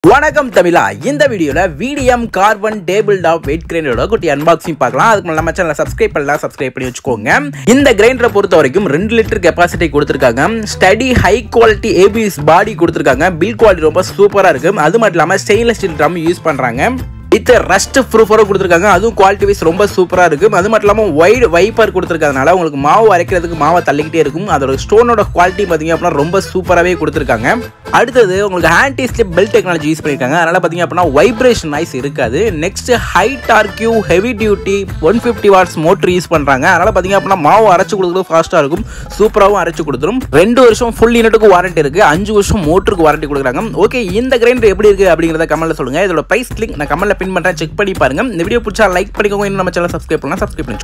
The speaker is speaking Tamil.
வணக்கம் தமிழா இந்த வீடியோல Vidiem carbon table top wet கிரைண்டரோட குட்டி அன்பாக்சிங் பார்க்கலாம் அதுக்கு முன்னாடி நம்ம சேனலை சப்ஸ்கிரைப் பண்ணலாம் சப்ஸ்கிரைப் பண்ணி வச்சுக்கோங்க இந்த கிரைண்டரை பொறுத்த வரைக்கும் ரெண்டு லிட்டர் கெப்பாசிட்டி கொடுத்துருக்காங்க sturdy high quality ABS body கொடுத்துருக்காங்க பில் குவாலிட்டி ரொம்ப சூப்பராக இருக்கு அது மட்டும் இல்லாமல் ஸ்டெயின்லெஸ் ஸ்டீல் ட்ரம் யூஸ் பண்ணுறாங்க வித் ரஸ்ட் ப்ரூஃபரும் கொடுத்துருக்காங்க அதுவும் குவாலிட்டி வைஸ் ரொம்ப சூப்பராக இருக்கும் அது மட்டும் இல்லாமல் ஒய்டு வைப்பர் கொடுத்துருக்கறதுனால உங்களுக்கு மாவு அரைக்கிறதுக்கு மாவை தள்ளிக்கிட்டே இருக்கும் அதோட ஸ்டோனோட குவாலிட்டி பார்த்தீங்க அப்படின்னா ரொம்ப சூப்பராகவே கொடுத்துருக்காங்க அடுத்தது உங்களுக்கு anti slip belt technology use பண்ணியிருக்காங்க அதனால் பார்த்தீங்க அப்படின்னா வைப்ரேஷன் நாய்ஸ் இருக்காது next high torque heavy duty one fifty watts motor use பண்ணுறாங்க அதனால் பார்த்தீங்க அப்படின்னா மாவு அரைச்சு கொடுக்குறது ஃபாஸ்ட்டாக இருக்கும் சூப்பராகவும் அரைச்சு கொடுத்துரும் ரெண்டு வருஷம் ஃபுல் யூனிட்டுக்கு வாரண்டி இருக்குது அஞ்சு வருஷம் மோட்டருக்கு வாரண்டி கொடுக்குறாங்க ஓகே இந்த கிரைண்டர் எப்படி இருக்குது அப்படிங்கிறத கமெண்ட்ல சொல்லுங்கள் இதோட ப்ரைஸ் லிங்க் நான் கமெண்ட்ல பின் பண்ணுறேன் செக் பண்ணி பாருங்க இந்த வீடியோ பிடிச்சா லைக் பண்ணிக்கோங்க இன்னும் நம்ம சேனல் சப்ஸ்கிரைப் பண்ணலாம் சப்ஸ்கிரைப் பண்ணி